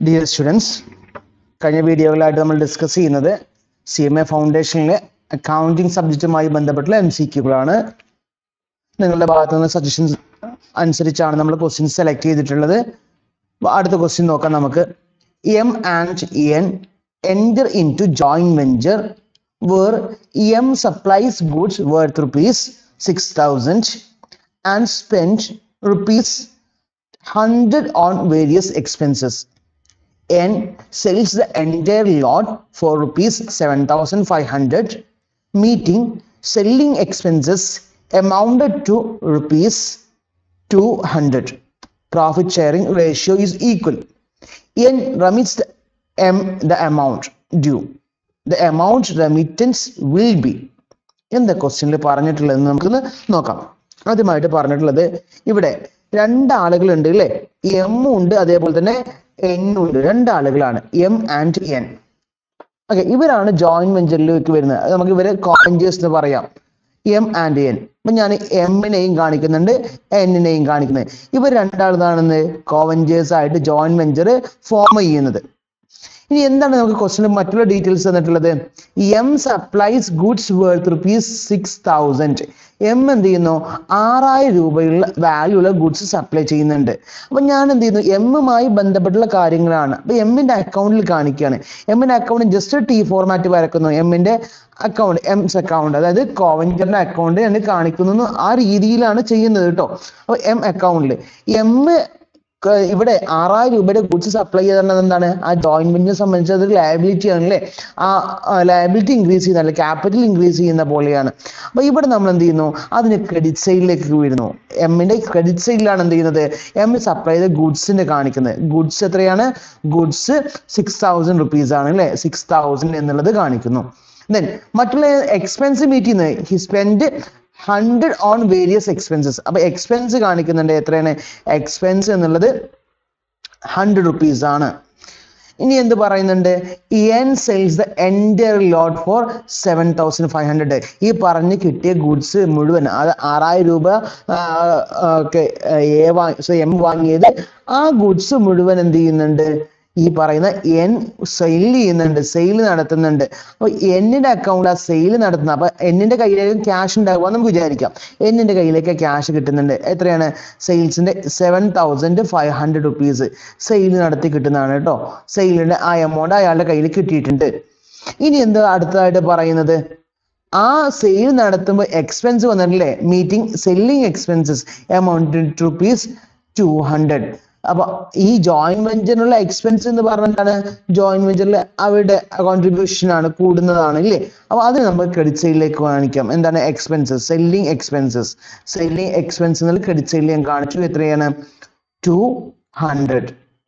dear students കഴിഞ്ഞ വീഡിയോകളായിട്ട് നമ്മൾ discuss ചെയ്യുന്നത് സി എം എ ഫൗണ്ടേഷനിലെ അക്കൗണ്ടിങ് സബ്ജക്റ്റുമായി ബന്ധപ്പെട്ടുള്ള എം സി ക്യൂകളാണ് നിങ്ങളുടെ ഭാഗത്തു നിന്ന് സജഷൻസ് അനുസരിച്ചാണ് നമ്മൾ ക്വസ്റ്റ്യൻസ് സെലക്ട് ചെയ്തിട്ടുള്ളത് അപ്പൊ അടുത്ത ക്വസ്റ്റ്യൻ നോക്കാം നമുക്ക് M and N enter into joint venture where M supplies goods worth rupees six thousand and spend rupees hundred on various expenses N sells the entire lot for rupees 7500 meeting selling expenses amounted to rupees 200 profit sharing ratio is equal N remits the M the amount due the amount remittance will be എന്താ ക്വസ്റ്റ്യനിൽ പറഞ്ഞിട്ടുള്ളതെന്ന് നമുക്കൊന്ന് നോക്കാം ആദ്യമായിട്ട് പറഞ്ഞിട്ടുള്ളത് ഇവിടെ രണ്ടാളുകളുണ്ട് അല്ലേ M ഉണ്ട് അതേപോലെ തന്നെ എൻ ഉണ്ട് രണ്ടാളുകളാണ് എം ആൻഡ് എൻ ഓക്കെ ഇവരാണ് ജോയിന്റ് വെഞ്ചറിലേക്ക് വരുന്നത് അത് നമുക്ക് ഇവരെ കോമൻജേഴ്സ് എന്ന് പറയാം എം ആൻഡ് എൻ അപ്പൊ ഞാൻ എമ്മിനെയും കാണിക്കുന്നുണ്ട് എന്നിനെയും കാണിക്കുന്നത് ഇവർ രണ്ടാളാണെന്ന് കോവഞ്ചേഴ്സ് ആയിട്ട് ജോയിന്റ് വെഞ്ചർ ഫോം ചെയ്യുന്നത് ഇനി എന്താണ് നമുക്ക് ക്വസ്റ്റിന് മറ്റുള്ള ഡീറ്റെയിൽസ് തന്നിട്ടുള്ളത് M supplies goods worth rupees six thousand M എന്ത് ചെയ്യുന്നു ആറായിരം രൂപയുള്ള വാല്യൂ ഉള്ള ഗുഡ്സ് സപ്ലൈ ചെയ്യുന്നുണ്ട് അപ്പൊ ഞാൻ എന്ത് ചെയ്യുന്നു എമ്മുമായി ബന്ധപ്പെട്ടുള്ള കാര്യങ്ങളാണ് അപ്പൊ എമ്മിന്റെ അക്കൗണ്ടിൽ കാണിക്കുകയാണ് എമ്മിന്റെ അക്കൗണ്ട് ജസ്റ്റ് ടി ഫോർമാറ്റ് വരക്കുന്നു എമ്മിന്റെ അക്കൗണ്ട് എംസ് അക്കൗണ്ട് അതായത് കോവഞ്ചറിന്റെ അക്കൗണ്ട് ഞാൻ കാണിക്കുന്നു ആ രീതിയിലാണ് ചെയ്യുന്നത് കേട്ടോ അപ്പൊ എം അക്കൗണ്ടിൽ എം ക- ഇവിടെ ആറായിരം രൂപയുടെ ഗുഡ്സ് സപ്ലൈ ചെയ്തിട്ടുള്ളത് എന്താണ് ആ ജോയിന്റ് വെഞ്ചിനെ സംബന്ധിച്ച് അതൊരു ലയബിലിറ്റി ആണല്ലേ ആ ലയബിലിറ്റി ഇൻക്രീസ് ചെയ്യുന്ന അല്ലെ ക്യാപിറ്റൽ ഇൻക്രീസ് ചെയ്യുന്ന പോലെയാണ് അപ്പൊ ഇവിടെ നമ്മൾ എന്ത് ചെയ്യുന്നു അതിന് ക്രെഡിറ്റ് സൈഡിലേക്ക് വരുന്നു എമ്മിന്റെ ക്രെഡിറ്റ് സൈഡിലാണ് എന്ത് ചെയ്യുന്നത് എം സപ്ലൈ ചെയ്ത ഗുഡ്സിന്റെ കാണിക്കുന്നത് ഗുഡ്സ് എത്രയാണ് ഗുഡ്സ് സിക്സ് തൗസൻഡ് റുപ്പീസ് ആണ് അല്ലെ സിക്സ് തൗസൻഡ് എന്നുള്ളത് കാണിക്കുന്നു ദെൻ മറ്റുള്ള എക്സ്പെൻസ് മീറ്റ് ചെയ്യുന്നത് he spend hundred on various expenses അപ്പൊ എക്സ്പെൻസ് കാണിക്കുന്നുണ്ട് എത്രയാണ് എക്സ്പെൻസ് എന്നുള്ളത് ഹൺഡ്രഡ് റുപ്പീസ് ആണ് ഇനി എന്ത് പറയുന്നുണ്ട് N sales the entire lot for seven thousand five hundred ഈ പറഞ്ഞ് കിട്ടിയ ഗുഡ്സ് മുഴുവൻ അത് ആറായിരം രൂപ ആ, ആ, ഒക്കെ എ വാങ്ങി എം വാങ്ങിയത് ആ ഗുഡ്സ് മുഴുവൻ എന്ത് ചെയ്യുന്നുണ്ട് ഈ പറയുന്ന എൻ സെയിൽ ചെയ്യുന്നുണ്ട് സെയിൽ നടത്തുന്നുണ്ട് അപ്പൊ എന്നിന്റെ അക്കൗണ്ട് ആ സെയിൽ നടത്തുന്നത് അപ്പൊ എന്നിന്റെ കയ്യിലേക്ക് ക്യാഷ് ഉണ്ടാകുക നമുക്ക് വിചാരിക്കാം എന്നിന്റെ കയ്യിലേക്ക് ക്യാഷ് കിട്ടുന്നുണ്ട് എത്രയാണ് സെയിൽസിന്റെ seven thousand five hundred rupees sale നടത്തി കിട്ടുന്നതാണ് കേട്ടോ സെയിലിന്റെ ആ എമൗണ്ട് അയാളുടെ കയ്യിൽ കിട്ടിയിട്ടുണ്ട് ഇനി എന്താ അടുത്തതായിട്ട് പറയുന്നത് ആ സെയിൽ നടത്തുമ്പോൾ എക്സ്പെൻസ് വന്നിട്ടില്ലേ meeting selling expenses amount rupees two hundred അപ്പൊ ഈ ജോയിന്റ് വെഞ്ചറിനുള്ള എക്സ്പെൻസ് എന്ന് പറഞ്ഞിട്ടാണ് ജോയിന്റ് വെഞ്ചറിൽ അവരുടെ കോൺട്രിബ്യൂഷൻ ആണ് കൂടുന്നതാണ് ഇല്ലേ അപ്പൊ അത് നമ്മൾ ക്രെഡിറ്റ് സൈഡിലേക്ക് കാണിക്കാം എന്താണ് expenses selling expenses selling expense എന്നുള്ള ക്രെഡിറ്റ് സൈഡിൽ ഞാൻ കാണിച്ചു എത്രയാണ് ടു ഹൺഡ്രഡ്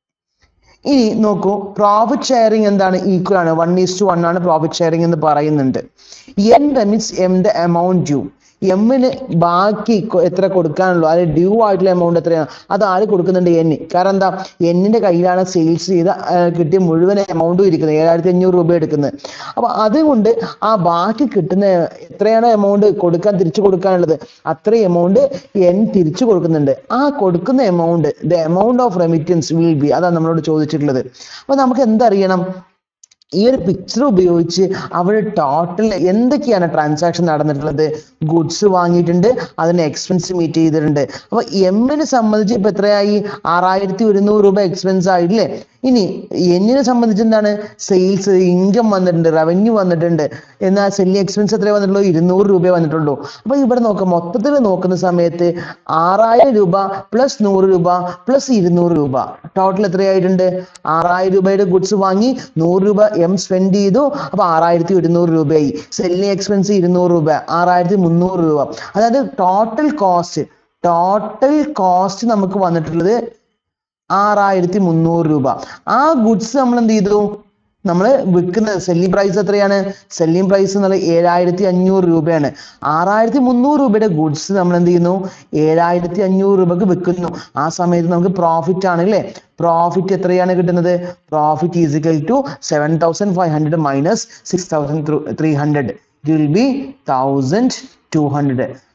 ഇനി നോക്കൂ പ്രോഫിറ്റ് ഷെയറിംഗ് എന്താണ് ഈക്വൽ ആണ് വൺ ഈസ് ടു വൺ ആണ് പ്രോഫിറ്റ് ഷെയറിംഗ് എന്ന് പറയുന്നുണ്ട് N remits M the amount due എമ്മിന് ബാക്കി കൊ- എത്ര കൊടുക്കാനുള്ളൂ അതായത് ഡ്യൂ ആയിട്ടുള്ള എമൗണ്ട് എത്രയാണ് അത് ആര് കൊടുക്കുന്നുണ്ട് എന്ന് കാരണം എന്താ എന്നിന്റെ കയ്യിലാണ് സെയിൽസ് ചെയ്ത ആ, കിട്ടിയ മുഴുവൻ എമൗണ്ടും ഇരിക്കുന്നത് ഏഴായിരത്തി അഞ്ഞൂറ് രൂപ എടുക്കുന്നത് അപ്പൊ അതുകൊണ്ട് ആ ബാക്കി കിട്ടുന്ന എത്രയാണ് എമൗണ്ട് കൊടുക്കാൻ തിരിച്ചു കൊടുക്കാനുള്ളത് അത്രയും എമൗണ്ട് എൻ തിരിച്ചു കൊടുക്കുന്നുണ്ട് ആ കൊടുക്കുന്ന amount the amount of remittance will be അതാണ് നമ്മളോട് ചോദിച്ചിട്ടുള്ളത് അപ്പൊ നമുക്ക് എന്തറിയണം ഈ ഒരു പിക്ചർ ഉപയോഗിച്ച് അവിടെ ടോട്ടൽ എന്തൊക്കെയാണ് ട്രാൻസാക്ഷൻ നടന്നിട്ടുള്ളത് ഗുഡ്സ് വാങ്ങിയിട്ടുണ്ട് അതിന് എക്സ്പെൻസ് മീറ്റ് ചെയ്തിട്ടുണ്ട് അപ്പൊ എമ്മിനെ സംബന്ധിച്ച് ഇപ്പൊ എത്രയായി ആറായിരത്തി ഒരുന്നൂറ് രൂപ എക്സ്പെൻസ് ആയില്ലേ ഇനി എന്നിനെ സംബന്ധിച്ച് എന്താണ് സെയിൽസ് ഇൻകം വന്നിട്ടുണ്ട് റവന്യൂ വന്നിട്ടുണ്ട് എന്നാൽ സെല്ലിംഗ് എക്സ്പെൻസ് എത്ര വന്നിട്ടുള്ളൂ ഇരുന്നൂറ് രൂപ വന്നിട്ടുള്ളൂ അപ്പൊ ഇവിടെ നോക്കാം മൊത്തത്തിൽ നോക്കുന്ന സമയത്ത് ആറായിരം രൂപ പ്ലസ് നൂറ് രൂപ പ്ലസ് ഇരുന്നൂറ് രൂപ ടോട്ടൽ എത്രയായിട്ടുണ്ട് ആറായിരം രൂപയുടെ ഗുഡ്സ് വാങ്ങി നൂറ് രൂപ എം സ്പെൻഡ് ചെയ്തു അപ്പൊ ആറായിരത്തി ഒരുന്നൂറ് രൂപയായി സെല്ലിംഗ് എക്സ്പെൻസ് ഇരുന്നൂറ് രൂപ ആറായിരത്തി മുന്നൂറ് രൂപ അതായത് ടോട്ടൽ കോസ്റ്റ് ടോട്ടൽ കോസ്റ്റ് നമുക്ക് വന്നിട്ടുള്ളത് ആറായിരത്തി മുന്നൂറ് രൂപ ആ ഗുഡ്സ് നമ്മൾ എന്ത് ചെയ്തു നമ്മൾ വിൽക്കുന്ന സെല്ലിംഗ് പ്രൈസ് എത്രയാണ് സെല്ലിംഗ് പ്രൈസ് എന്നുള്ള ഏഴായിരത്തി അഞ്ഞൂറ് രൂപയാണ് ആറായിരത്തി മുന്നൂറ് രൂപയുടെ ഗുഡ്സ് നമ്മൾ എന്ത് ചെയ്യുന്നു ഏഴായിരത്തി അഞ്ഞൂറ് രൂപക്ക് വിൽക്കുന്നു ആ സമയത്ത് നമുക്ക് പ്രോഫിറ്റ് ആണ് അല്ലേ പ്രോഫിറ്റ് എത്രയാണ് കിട്ടുന്നത് profit is equal to seven thousand five hundred minus six thousand three hundred it will be thousand two hundred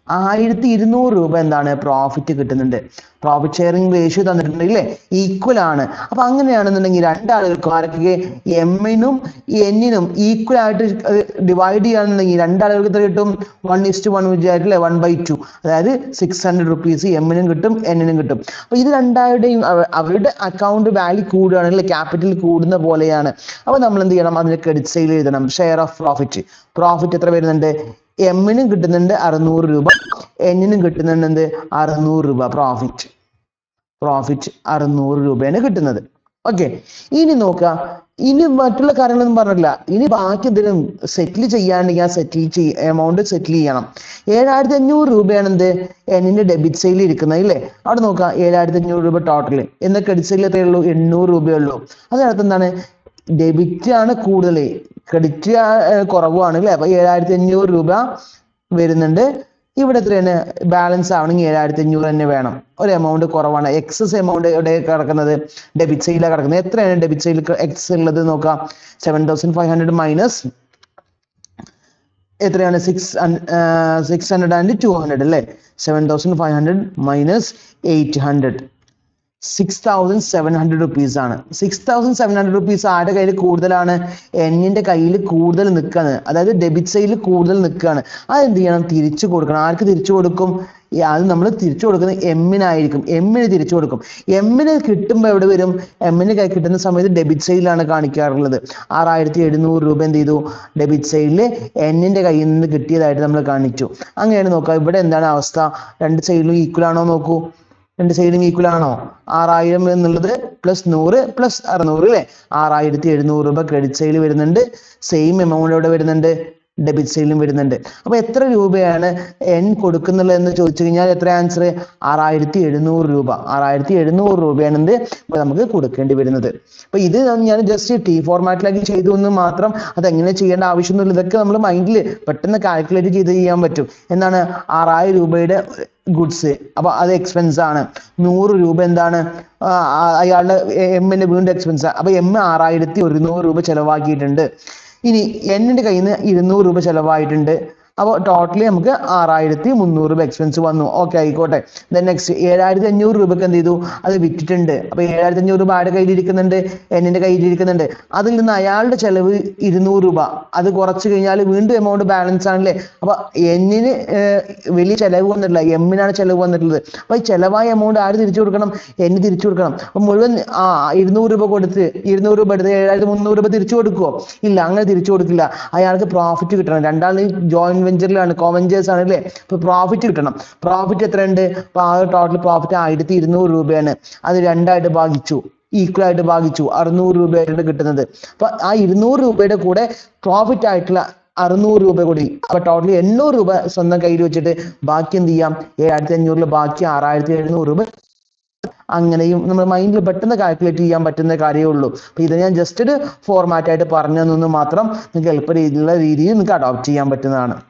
ആയിരത്തി ഇരുന്നൂറ് രൂപ എന്താണ് പ്രോഫിറ്റ് കിട്ടുന്നുണ്ട് പ്രോഫിറ്റ് ഷെയറിംഗ് റേഷ്യോ തന്നിട്ടുണ്ട് ഇല്ലേ ഈക്വൽ ആണ് അപ്പൊ അങ്ങനെയാണെന്നുണ്ടെങ്കിൽ രണ്ടാളുകൾക്കും ആരൊക്കെ എമ്മിനും എന്നിനും ഈക്വൽ ആയിട്ട് ഡിവൈഡ് ചെയ്യുകയാണെന്നുണ്ടെങ്കിൽ രണ്ടാളുകൾക്ക് എത്ര കിട്ടും വൺ ഇസ്റ്റ് വൺ വിചാരിക്കില്ലേ വൺ ബൈ ടു അതായത് സിക്സ് ഹൺഡ്രഡ് റുപ്പീസ് എമ്മിനും കിട്ടും എന്നിനും കിട്ടും അപ്പൊ ഇത് രണ്ടാളുടെയും അവ- അവരുടെ അക്കൗണ്ട് വാല്യൂ കൂടുകയാണ് അല്ലെ ക്യാപിറ്റൽ കൂടുന്ന പോലെയാണ് അപ്പൊ നമ്മൾ എന്ത് ചെയ്യണം അതിന് ക്രെഡിറ്റ് സെയിൽ എഴുതണം ഷെയർ ഓഫ് പ്രോഫിറ്റ് പ്രോഫിറ്റ് എത്ര വരുന്നുണ്ട് എമ്മിനും കിട്ടുന്നുണ്ട് അറുന്നൂറ് രൂപ എന്നിനും കിട്ടുന്നുണ്ട് എന്ത് അറുന്നൂറ് രൂപ പ്രോഫിറ്റ് പ്രോഫിറ്റ് അറുന്നൂറ് രൂപയാണ് കിട്ടുന്നത് ഓക്കെ ഇനി നോക്കുക ഇനി മറ്റുള്ള കാര്യങ്ങളൊന്നും പറഞ്ഞില്ല ഇനി ബാക്കി എന്തെങ്കിലും സെറ്റിൽ ചെയ്യാണ്ടെങ്കിൽ ആ സെറ്റിൽ ചെയ്യ എമൗണ്ട് സെറ്റിൽ ചെയ്യണം ഏഴായിരത്തി അഞ്ഞൂറ് രൂപയാണ് എന്ത് എന്നിന്റെ ഡെബിറ്റ് സൈഡിൽ ഇരിക്കുന്നത് ഇല്ലേ അവിടെ നോക്കാം ഏഴായിരത്തി അഞ്ഞൂറ് രൂപ ടോട്ടൽ എന്നാൽ ക്രെഡിറ്റ് സൈഡിൽ എത്രയേ ഉള്ളൂ എണ്ണൂറ് രൂപയേ ഉള്ളൂ അതിനകത്ത് എന്താണ് ഡെബിറ്റ് ആണ് കൂടുതൽ ക്രെഡിറ്റ് കുറവാണ് അല്ലേ അപ്പൊ ഏഴായിരത്തി അഞ്ഞൂറ് രൂപ വരുന്നുണ്ട് ഇവിടെ എത്രയാണ് ബാലൻസ് ആവണമെങ്കിൽ ഏഴായിരത്തി അഞ്ഞൂറ് തന്നെ വേണം ഒരു എമൗണ്ട് കുറവാണ് എക്സസ് എമൗണ്ട് എവിടെ കിടക്കുന്നത് ഡെബിറ്റ് സൈഡിലാണ് കിടക്കുന്നത് എത്രയാണ് ഡെബിറ്റ് സൈഡിൽ എക്സ് ഉള്ളത് നോക്കാം seven thousand five hundred minus എത്രയാണ് six six hundred and two hundred അല്ലേ seven thousand five hundred minus eight hundred six thousand seven hundred rupees ആണ് six thousand seven hundred rupees ആരുടെ കയ്യിൽ കൂടുതലാണ് എന്നിന്റെ കയ്യിൽ കൂടുതൽ നിൽക്കുകയാണ് അതായത് ഡെബിറ്റ് സൈഡിൽ കൂടുതൽ നിൽക്കുകയാണ് അത് എന്ത് ചെയ്യണം തിരിച്ചു കൊടുക്കണം ആർക്ക് തിരിച്ചു കൊടുക്കും ഈ അത് നമ്മൾ തിരിച്ചു കൊടുക്കുന്നത് എമ്മിനായിരിക്കും എമ്മിന് തിരിച്ചു കൊടുക്കും എമ്മിന് കിട്ടുമ്പോൾ എവിടെ വരും എമ്മിന് കൈ കിട്ടുന്ന സമയത്ത് ഡെബിറ്റ് സൈഡിലാണ് കാണിക്കാറുള്ളത് ആറായിരത്തി എഴുന്നൂറ് രൂപ എന്ത് ചെയ്തു ഡെബിറ്റ് സൈഡിൽ എന്നിന്റെ കയ്യിൽ നിന്ന് കിട്ടിയതായിട്ട് നമ്മൾ കാണിച്ചു അങ്ങനെയാണ് നോക്കുക ഇവിടെ എന്താണ് അവസ്ഥ രണ്ട് സൈഡിലും ഈക്വൽ ആണോ നോക്കൂ രണ്ട് സൈഡും ഈക്വൽ ആണോ ആറായിരം എന്നുള്ളത് പ്ലസ് നൂറ് പ്ലസ് അറുന്നൂറ് അല്ലേ ആറായിരത്തി എഴുന്നൂറ് രൂപ ക്രെഡിറ്റ് സൈഡിൽ വരുന്നുണ്ട് സെയിം എമൗണ്ട് എവിടെ വരുന്നുണ്ട് ഡെബിറ്റ് സൈഡിലും വരുന്നുണ്ട് അപ്പൊ എത്ര രൂപയാണ് എൻ കൊടുക്കുന്നുള്ളത് എന്ന് ചോദിച്ചു കഴിഞ്ഞാൽ എത്ര ആൻസർ ആറായിരത്തി എഴുന്നൂറ് രൂപ ആറായിരത്തി എഴുന്നൂറ് രൂപയാണ് എന്ത് ഇപ്പൊ നമുക്ക് കൊടുക്കേണ്ടി വരുന്നത് അപ്പൊ ഇത് ഞാൻ ജസ്റ്റ് ടി ഫോർമാറ്റിലാക്കി ചെയ്തു എന്ന് മാത്രം അത് എങ്ങനെ ചെയ്യേണ്ട ആവശ്യമൊന്നുമില്ല ഇതൊക്കെ നമ്മൾ മൈൻഡിൽ പെട്ടെന്ന് കാൽക്കുലേറ്റ് ചെയ്ത് ചെയ്യാൻ പറ്റും എന്താണ് ആറായിരം രൂപയുടെ ഗുഡ്സ് അപ്പൊ അത് എക്സ്പെൻസ് ആണ് നൂറ് രൂപ എന്താണ് ആ, ആ, അയാളുടെ എമ്മിന്റെ വീണ്ടും എക്സ്പെൻസ് അപ്പൊ എം ആറായിരത്തി ഒരുന്നൂറ് രൂപ ചെലവാക്കിയിട്ടുണ്ട് ഇനി എന്നിന്റെ കയ്യിൽ നിന്ന് ഇരുന്നൂറ് രൂപ ചെലവായിട്ടുണ്ട് അപ്പോൾ ടോട്ടലി നമുക്ക് ആറായിരത്തി മുന്നൂറ് രൂപ എക്സ്പെൻസ് വന്നു ഓക്കെ ആയിക്കോട്ടെ ദെൻ നെക്സ്റ്റ് ഏഴായിരത്തി അഞ്ഞൂറ് രൂപക്ക് എന്ത് ചെയ്തു അത് വിറ്റിട്ടുണ്ട് അപ്പൊ ഏഴായിരത്തി അഞ്ഞൂറ് രൂപ ആരുടെ കയ്യിൽ ഇരിക്കുന്നുണ്ട് എന്നിന്റെ കയ്യിൽ ഇരിക്കുന്നുണ്ട് അതിൽ നിന്ന് അയാളുടെ ചെലവ് ഇരുന്നൂറ് രൂപ അത് കുറച്ച് കഴിഞ്ഞാൽ വീണ്ടും എമൗണ്ട് ബാലൻസ് ആണല്ലേ അപ്പൊ എന്നിന് ഏർ, വലിയ ചെലവ് വന്നിട്ടില്ല എമ്മിനാണ് ചെലവ് വന്നിട്ടുള്ളത് അപ്പൊ ഈ ചെലവായ എമൗണ്ട് ആര് തിരിച്ചു കൊടുക്കണം എന്ന് തിരിച്ചു കൊടുക്കണം അപ്പൊ മുഴുവൻ ആ ഇരുന്നൂറ് രൂപ കൊടുത്ത് ഇരുന്നൂറ് രൂപ എടുത്ത് ഏഴായിരത്തി മുന്നൂറ് രൂപ തിരിച്ചു കൊടുക്കുവോ ഇല്ല അങ്ങനെ തിരിച്ചു കൊടുക്കില്ല അയാൾക്ക് പ്രോഫിറ്റ് കിട്ടണം രണ്ടാളും ജോയിന്റ് വെഞ്ചറിലാണ് കോവഞ്ചേഴ്സ് ആണ് അല്ലേ അപ്പൊ പ്രോഫിറ്റ് കിട്ടണം പ്രോഫിറ്റ് എത്രയുണ്ട് അപ്പൊ ആ ടോട്ടൽ പ്രോഫിറ്റ് ആയിരത്തി ഇരുന്നൂറ് രൂപയാണ് അത് രണ്ടായിട്ട് ഭാഗിച്ചു ഈക്വൽ ആയിട്ട് ഭാഗിച്ചു അറുന്നൂറ് രൂപയായിട്ടാണ് കിട്ടുന്നത് അപ്പൊ ആ ഇരുന്നൂറ് രൂപയുടെ കൂടെ പ്രോഫിറ്റ് ആയിട്ടുള്ള അറുന്നൂറ് രൂപ കൂടി അപ്പൊ ടോട്ടലി എണ്ണൂറ് രൂപ സ്വന്തം കയ്യിൽ വെച്ചിട്ട് ബാക്കി എന്ത് ചെയ്യാം ഏഴായിരത്തി അഞ്ഞൂറിൽ ബാക്കി ആറായിരത്തി എഴുന്നൂറ് രൂപ അങ്ങനെയും നമ്മൾ മൈൻഡിൽ പെട്ടെന്ന് കാൽക്കുലേറ്റ് ചെയ്യാൻ പറ്റുന്ന കാര്യമേ ഉള്ളൂ അപ്പൊ ഇത് ഞാൻ ജസ്റ്റ് ഒരു ഫോർമാറ്റ് ആയിട്ട് പറഞ്ഞു തന്നു മാത്രം നിങ്ങൾക്ക് എളുപ്പ രീതിയിലുള്ള രീതിയിൽ നിങ്ങൾക്ക് അഡോപ്റ്റ് ചെയ്യാൻ പറ്റുന്നതാണ്